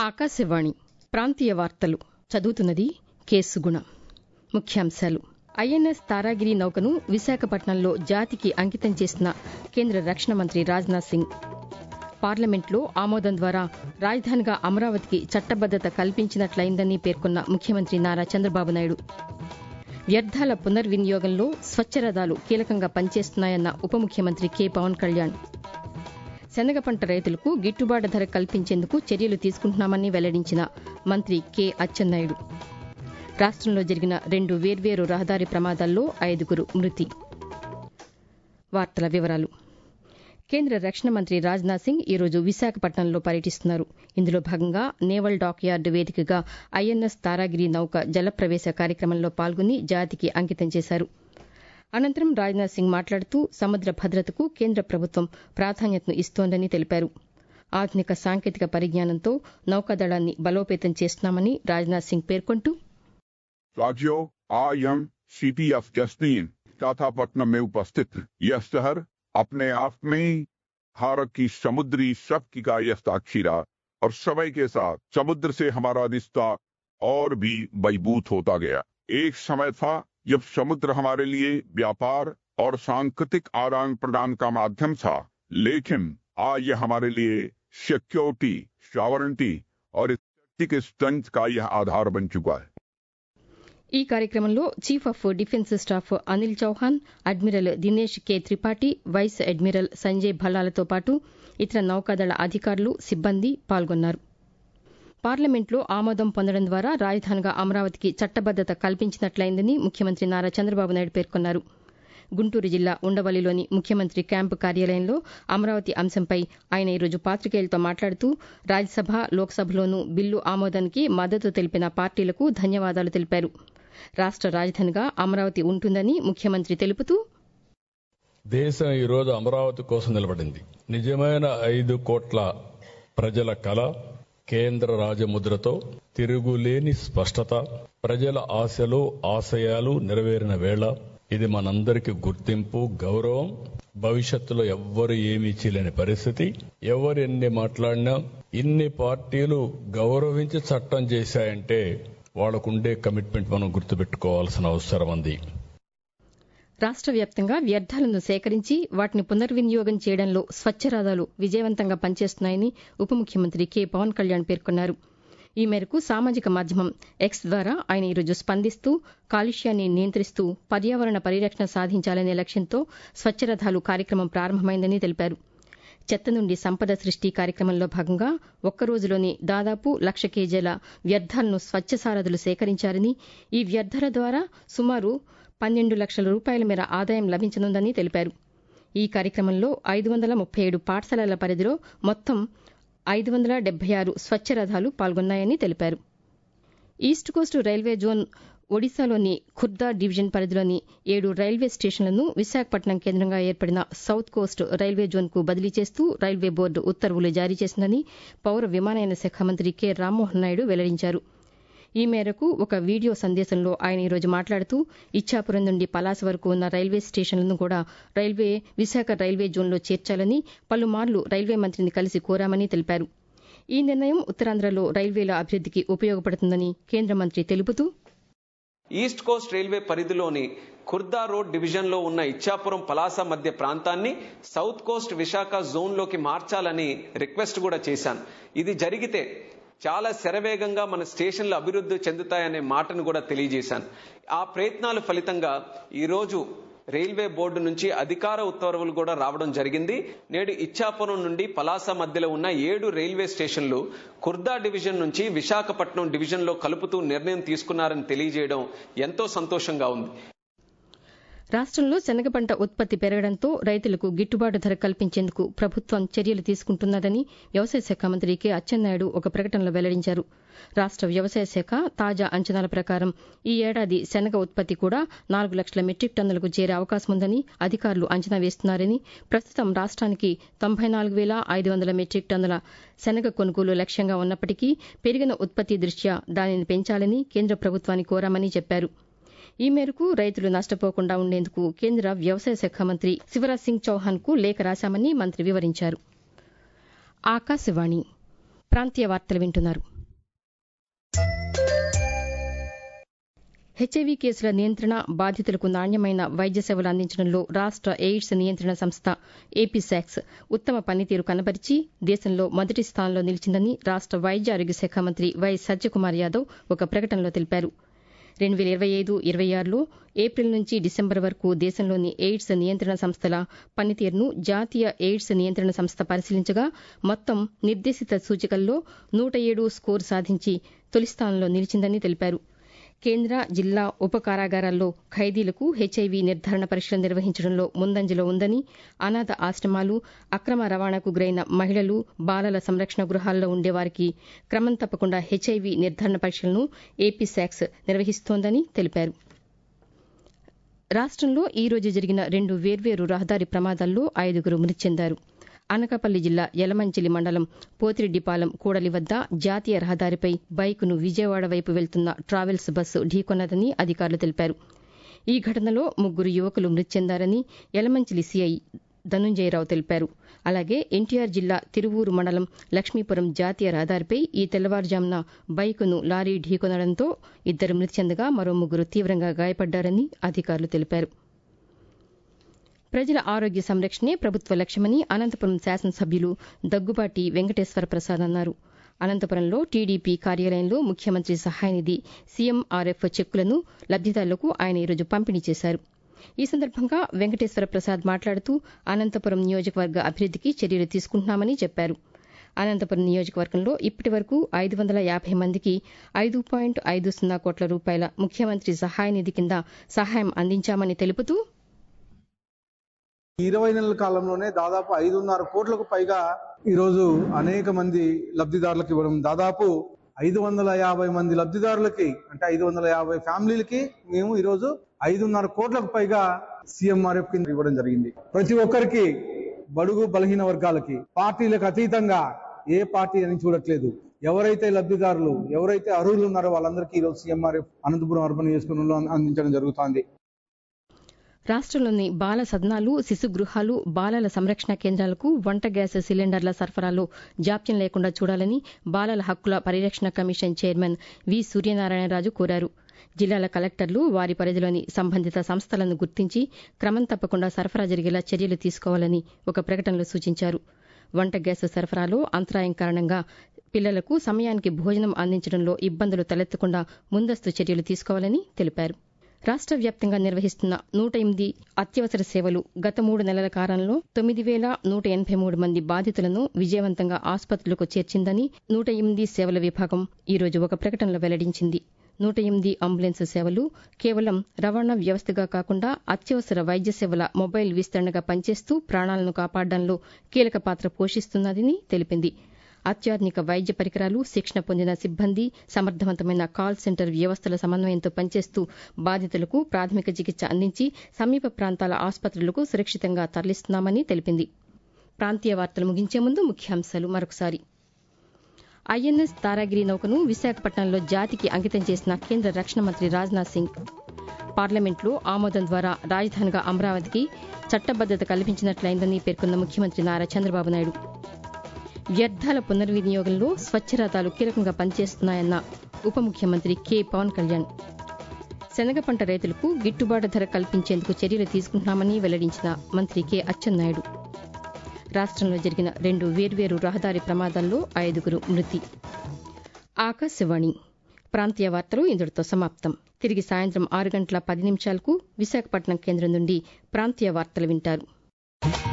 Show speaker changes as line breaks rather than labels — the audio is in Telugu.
ఆకాశవాణి ప్రాంతీయ వార్తలు చదువుతున్నది కేసుగుణ ముఖ్యాంశాలు ఐఎన్ఎస్ తారాగిరి నౌకను విశాఖపట్నంలో జాతికి అంకితం చేసిన కేంద్ర రక్షణ మంత్రి రాజ్నాథ్ సింగ్ పార్లమెంట్లో ఆమోదం ద్వారా రాజధానిగా అమరావతికి చట్టబద్దత కల్పించినట్లయిందని పేర్కొన్న ముఖ్యమంత్రి నారా చంద్రబాబు నాయుడు వ్యర్థాల పునర్వినియోగంలో స్వచ్ఛరథాలు కీలకంగా పనిచేస్తున్నాయన్న ఉప ముఖ్యమంత్రి కె పవన్ కళ్యాణ్ శనగ పంట రైతులకు గిట్టుబాటు ధర కల్పించేందుకు చర్యలు తీసుకుంటున్నామని వెల్లడించిన మంత్రి కె అచ్చెన్నాయుడు రాష్టంలో జరిగిన రెండు వేర్వేరు రహదారి ప్రమాదాల్లో ఐదుగురు మృతి వార్తల వివరాలు కేంద్ర రక్షణ మంత్రి రాజ్నాథ్ సింగ్ ఈరోజు విశాఖపట్నంలో పర్యటిస్తున్నారు ఇందులో భాగంగా నేవల్ డాక్ యార్డు వేదికగా ఐఎన్ఎస్ తారాగిరి నౌక జలప్రవేశ కార్యక్రమంలో పాల్గొని జాతికి అంకితం చేశారు అనంతరం రాజ్నాథ్ సింగ్ మాట్లాడుతూ సముద్ర భద్రతకు కేంద్ర ప్రభుత్వం ప్రాధాన్యతను ఇస్తోందని తెలిపారు ఆధునిక సాంకేతిక పరిజ్ఞానంతో నౌకాదళాన్ని బలోపేతం చేస్తున్నామని రాజ్నాథ్ సింగ్ పేర్కొంటూ
राज्यों I am city of destiny Visakhapatnam में उपस्थित यह शहर अपने आप में भारत की समुद्री शक्ति का यह साक्षीरा और समय के साथ समुद्र से हमारा रिश्ता और भी मजबूत होता गया एक समय था जब समुद्र हमारे लिए व्यापार और सांस्कृतिक आदान प्रदान का माध्यम था लेकिन आज यह हमारे लिए सिक्योरिटी सॉवरेंटी और स्ट्रेटेजिक स्ट्रेंथ का यह आधार बन चुका है
ఈ కార్యక్రమంలో chief of defence staff Anil Chauhan admiral Dinesh K Tripathi vice admiral Sanjay భల్లాలతో పాటు ఇతర నౌకాదళ అధికారులు సిబ్బంది పాల్గొన్నారు పార్లమెంట్లో ఆమోదం పొందడం ద్వారా రాజధానిగా అమరావతికి చట్టబద్దత కల్పించినట్లయిందని ముఖ్యమంత్రి నారా చంద్రబాబు నాయుడు పేర్కొన్నారు గుంటూరు జిల్లా ఉండవల్లిలోని ముఖ్యమంత్రి క్యాంపు కార్యాలయంలో అమరావతి అంశంపై ఆయన ఈరోజు పాతికేయులతో మాట్లాడుతూ రాజ్యసభ లోక్సభలోనూ బిల్లు ఆమోదానికి మద్దతు తెలిపిన పార్టీలకు ధన్యవాదాలు తెలిపారు రాష్ట రాజధానిగా అమరావతి ఉంటుందని ముఖ్యమంత్రి తెలుపుతూ
దేశం ఈరోజు అమరావతి కోసం నిలబడింది నిజమైన ఐదు కోట్ల ప్రజల కళ కేంద్ర రాజముద్రతో తిరుగులేని స్పష్టత ప్రజల ఆశలు ఆశయాలు నెరవేరిన వేళ ఇది మనందరికి గుర్తింపు గౌరవం భవిష్యత్తులో ఎవ్వరు ఏమీ చేయలేని పరిస్థితి ఎవరు ఎన్ని మాట్లాడినా ఇన్ని పార్టీలు గౌరవించి చట్టం చేశాయంటే వాళ్లకుండే కమిట్మెంట్ మనం గుర్తుపెట్టుకోవాల్సిన అవసరం ఉంది
రాష్ట వ్యాప్తంగా వ్యర్థాలను సేకరించి వాటిని పునర్వినియోగం చేయడంలో స్వచ్ఛరథాలు విజయవంతంగా పనిచేస్తున్నాయని ఉప ముఖ్యమంత్రి కె పవన్ కళ్యాణ్ పేర్కొన్నారు ఈ మేరకు సామాజిక మాధ్యమం ఎక్స్ ద్వారా ఆయన ఈరోజు స్పందిస్తూ కాలుష్యాన్ని నియంత్రిస్తూ పర్యావరణ పరిరక్షణ సాధించాలనే లక్ష్యంతో స్వచ్ఛరథాలు కార్యక్రమం ప్రారంభమైందని తెలిపారు చెత్త నుండి సంపద సృష్టి కార్యక్రమంలో భాగంగా ఒక్క రోజులోని దాదాపు లక్ష కేజీల వ్యర్థాలను స్వచ్ఛ సారథులు సేకరించారని ఈ వ్యర్థాల ద్వారా సుమారు పన్నెండు లక్షల రూపాయల మేర ఆదాయం లభించనుందని తెలిపారు ఈ కార్యక్రమంలో ఐదు వందల ముప్పై ఏడు పాఠశాలల పరిధిలో మొత్తం ఐదు వందల డెబ్బై ఆరు స్వచ్ఛరథాలు పాల్గొన్నాయని తెలిపారు ఈస్ట్ కోస్ట్ రైల్వే జోన్ ఒడిశాలోని ఖుర్దా డివిజన్ పరిధిలోని ఏడు రైల్వే స్టేషన్లను విశాఖపట్నం కేంద్రంగా ఏర్పడిన సౌత్ కోస్ట్ రైల్వే జోన్కు బదిలీ చేస్తూ రైల్వే బోర్డు ఉత్తర్వులు జారీ చేసిందని పౌర విమానయాన శాఖ మంత్రి కె రామ్మోహన్ నాయుడు వెల్లడించారు ఈ మేరకు ఒక వీడియో సందేశంలో ఆయన ఈరోజు మాట్లాడుతూ ఇచ్చాపురం నుండి పలాస వరకు ఉన్న రైల్వే స్టేషన్లను కూడా రైల్వే విశాఖ రైల్వే జోన్లో చేర్చాలని పలుమార్లు రైల్వే మంత్రిని కలిసి కోరామని తెలిపారు ఈ నిర్ణయం ఉత్తరాంధ్రలో రైల్వేల అభివృద్దికి ఉపయోగపడుతుందని కేంద్ర మంత్రి తెలుపుతూ
ఈస్ట్ కోస్ట్ రైల్వే పరిధిలోని ఖుర్దా రోడ్ డివిజన్ లో ఉన్న ఇచ్చాపురం పలాస మధ్య ప్రాంతాన్ని సౌత్ కోస్ట్ విశాఖ జోన్ లోకి మార్చాలని రిక్వెస్ట్ కూడా చేశాను ఇది జరిగితే చాలా శరవేగంగా మన స్టేషన్లు అభివృద్ధి చెందుతాయనే మాటను కూడా తెలియజేశాను ఆ ప్రయత్నాల ఫలితంగా ఈరోజు రైల్వే బోర్డు నుంచి అధికార ఉత్తర్వులు కూడా రావడం జరిగింది నేడు ఇచ్చాపురం నుండి పలాస మధ్యలో ఉన్న ఏడు రైల్వే స్టేషన్లు కుర్దా డివిజన్ నుంచి విశాఖపట్నం డివిజన్లో కలుపుతూ నిర్ణయం తీసుకున్నారని తెలియజేయడం ఎంతో సంతోషంగా ఉంది
రాష్టంలో శనగ పంట ఉత్పత్తి పెరగడంతో రైతులకు గిట్టుబాటు ధర కల్పించేందుకు ప్రభుత్వం చర్యలు తీసుకుంటున్నదని వ్యవసాయ శాఖ మంత్రి కె అచ్చెన్నాయుడు ఒక ప్రకటనలో వెల్లడించారు రాష్ట వ్యవసాయ శాఖ తాజా అంచనాల ప్రకారం ఈ ఏడాది శనగ ఉత్పత్తి కూడా నాలుగు లక్షల మెట్రిక్ టన్నులకు చేరే అవకాశం ఉందని అధికారులు అంచనా వేస్తున్నారని ప్రస్తుతం రాష్ట్రానికి తొంభై నాలుగు వేల ఐదు వందల మెట్రిక్ టన్నుల శనగ కొనుగోలు లక్ష్యంగా ఉన్నప్పటికీ పెరిగిన ఉత్పత్తి దృష్ట్యా దానిని పెంచాలని కేంద్ర ప్రభుత్వాన్ని కోరామని చెప్పారు ఈ మేరకు రైతులు నష్టపోకుండా ఉండేందుకు కేంద్ర వ్యవసాయ శాఖ మంత్రి శివరాజ్ సింగ్ చౌహాన్ కు లేఖ రాశామని మంత్రి వివరించారు ఆకాశవాణి ప్రాంతీయ వార్తలు వింటున్నారు హెచ్ఐవీ కేసుల నియంత్రణ బాధితులకు నాణ్యమైన వైద్య సేవలు అందించడంలో రాష్ట ఎయిడ్స్ నియంత్రణ సంస్థ ఏపీశాక్స్ ఉత్తమ పనితీరు కనబరిచి దేశంలో మొదటి స్థానంలో నిలిచిందని రాష్ట వైద్య ఆరోగ్య శాఖ మంత్రి వై సత్యకుమార్ యాదవ్ ఒక ప్రకటనలో తెలిపారు రెండు వేల ఇరవై ఐదు ఇరవై ఆరులో ఏప్రిల్ నుంచి డిసెంబర్ వరకు దేశంలోని ఎయిడ్స్ నియంత్రణ సంస్థల పనితీరును జాతీయ ఎయిడ్స్ నియంత్రణ సంస్థ పరిశీలించగా మొత్తం నిర్దేశిత సూచికల్లో నూట ఏడు స్కోరు సాధించి తొలి స్థానంలో నిలిచిందని తెలిపారు కేంద్ర జిల్లా ఉప కారాగారాల్లో ఖైదీలకు హెచ్ఐవీ నిర్ధారణ పరీక్షలు నిర్వహించడంలో ముందంజలో ఉందని అనాథ ఆశ్రమాలు అక్రమ రవాణాకు గురైన మహిళలు బాలల సంరక్షణ గృహాల్లో ఉండేవారికి క్రమం తప్పకుండా హెచ్ఐవీ నిర్ధారణ పరీక్షలను ఏపీ శాక్స్ నిర్వహిస్తోందని తెలిపారు రాష్టంలో ఈ రోజు జరిగిన రెండు వేర్వేరు రహదారి ప్రమాదాల్లో ఐదుగురు మృతి చెందారు అనకాపల్లి జిల్లా యలమంచిలి మండలం పోతిరెడ్డిపాలెం కూడలి వద్ద జాతీయ రహదారిపై బైకును విజయవాడ వైపు వెళ్తున్న ట్రావెల్స్ బస్సు ఢీకొన్నదని అధికారులు తెలిపారు ఈ ఘటనలో ముగ్గురు యువకులు మృతి చెందారని యలమంచిలి సీఐ ధనుంజయరావు తెలిపారు అలాగే ఎన్టీఆర్ జిల్లా తిరువూరు మండలం లక్ష్మీపురం జాతీయ రహదారిపై ఈ తెల్లవారుజామున బైకును లారీ ఢీకొనడంతో ఇద్దరు మృతి చెందగా మరో ముగ్గురు తీవ్రంగా గాయపడ్డారని అధికారులు తెలిపారు ప్రజల ఆరోగ్య సంరక్షణే ప్రభుత్వ లక్ష్యమని అనంతపురం శాసనసభ్యులు దగ్గుబాటి వెంకటేశ్వర ప్రసాద్ అన్నారు అనంతపురంలో టీడీపీ కార్యాలయంలో ముఖ్యమంత్రి సహాయనిధి సీఎంఆర్ఎఫ్ చెక్కులను లబ్దిదారులకు ఆయన ఈరోజు పంపిణీ చేశారు ఈ సందర్భంగా వెంకటేశ్వర ప్రసాద్ మాట్లాడుతూ అనంతపురం నియోజకవర్గ అభివృద్దికి చర్యలు తీసుకుంటున్నామని చెప్పారు అనంతపురం నియోజకవర్గంలో ఇప్పటి వరకు ఐదు వందల యాభై మందికి ఐదు పాయింట్ ఐదు సున్నా కోట్ల రూపాయల ముఖ్యమంత్రి సహాయ నిధి కింద సహాయం అందించామని తెలుపుతూ
ఇరవై నెలల కాలంలోనే దాదాపు ఐదున్నర కోట్లకు పైగా ఈరోజు అనేక మంది లబ్ధిదారులకు ఇవ్వడం దాదాపు ఐదు వందల యాభై మంది లబ్ధిదారులకి అంటే ఐదు వందల యాభై ఫ్యామిలీలకి మేము ఈరోజు ఐదున్నర కోట్లకు పైగా సీఎంఆర్ఎఫ్ కింద ఇవ్వడం జరిగింది ప్రతి ఒక్కరికి బడుగు బలహీన వర్గాలకి పార్టీలకు అతీతంగా ఏ పార్టీ అని చూడట్లేదు ఎవరైతే లబ్ధిదారులు ఎవరైతే అర్హులు ఉన్నారో వాళ్ళందరికీ ఈరోజు సీఎంఆర్ఎఫ్ అనంతపురం అర్బన్ నియోజకవర్గంలో అందించడం జరుగుతోంది
రాష్టంలోని బాల సదనాలు శిశు గృహాలు బాలల సంరక్షణ కేంద్రాలకు వంట గ్యాస్ సిలిండర్ల సరఫరాలో జాప్యం లేకుండా చూడాలని బాలల హక్కుల పరిరక్షణ కమిషన్ చైర్మన్ వి సూర్యనారాయణరాజు కోరారు జిల్లాల కలెక్టర్లు వారి పరిధిలోని సంబంధిత సంస్థలను గుర్తించి క్రమం తప్పకుండా సరఫరా జరిగేలా చర్యలు తీసుకోవాలని ఒక ప్రకటనలో సూచించారు వంట గ్యాస్ సరఫరాలో అంతరాయం కారణంగా పిల్లలకు సమయానికి భోజనం అందించడంలో ఇబ్బందులు తలెత్తకుండా ముందస్తు చర్యలు తీసుకోవాలని తెలిపారు రాష్ట వ్యాప్తంగా నిర్వహిస్తున్న నూట ఎనిమిది అత్యవసర సేవలు గత మూడు నెలల కాలంలో తొమ్మిది వేల నూట ఎనభై మూడు మంది బాధితులను విజయవంతంగా ఆసుపత్రులకు చేర్చిందని నూట ఎనిమిది సేవల విభాగం ఈరోజు ఒక ప్రకటనలో వెల్లడించింది నూట ఎనిమిది అంబులెన్స్ సేవలు కేవలం రవాణా వ్యవస్థగా కాకుండా అత్యవసర వైద్య సేవల మొబైల్ విస్తరణగా పనిచేస్తూ ప్రాణాలను కాపాడడంలో కీలక పాత్ర పోషిస్తున్నదని తెలిపింది అత్యాధునిక వైద్య పరికరాలు శిక్షణ పొందిన సిబ్బంది సమర్థవంతమైన కాల్ సెంటర్ వ్యవస్థల సమన్వయంతో పనిచేస్తూ బాధితులకు ప్రాథమిక చికిత్స అందించి సమీప ప్రాంతాల ఆసుపత్రులకు సురక్షితంగా తరలిస్తున్నామని తెలిపింది ప్రాంతీయ వార్తలు ముగించే ముందు ముఖ్యాంశాలు మరొకసారి ఐఎన్ఎస్ తారాగిరి నౌకను విశాఖపట్నంలో జాతికి అంకితం చేసిన కేంద్ర రక్షణ మంత్రి రాజ్నాథ్ సింగ్ పార్లమెంట్లో ఆమోదం ద్వారా రాజధానిగా అమరావతికి చట్టబద్దత కల్పించినట్లయిందని పేర్కొన్న ముఖ్యమంత్రి నారా చంద్రబాబు నాయుడు వ్యర్థాల పునర్వినియోగంలో స్వచ్ఛరథాలు కీలకంగా పనిచేస్తున్నాయన్న ఉప ముఖ్యమంత్రి కె పవన్ కళ్యాణ్ శనగ పంట రైతులకు గిట్టుబాటు ధర కల్పించేందుకు చర్యలు తీసుకుంటున్నామని వెల్లడించిన మంత్రి కె అచ్చెన్నాయుడు రాష్టంలో జరిగిన రెండు వేర్వేరు రహదారి ప్రమాదాల్లో ఐదుగురు మృతి ఆకాశవాణి ప్రాంతీయ వార్తలు ఇందుటితో సమాప్తం తిరిగి సాయంత్రం ఆరు గంటల పది నిమిషాలకు విశాఖపట్నం కేంద్రం నుండి ప్రాంతీయ వార్తలు వింటారు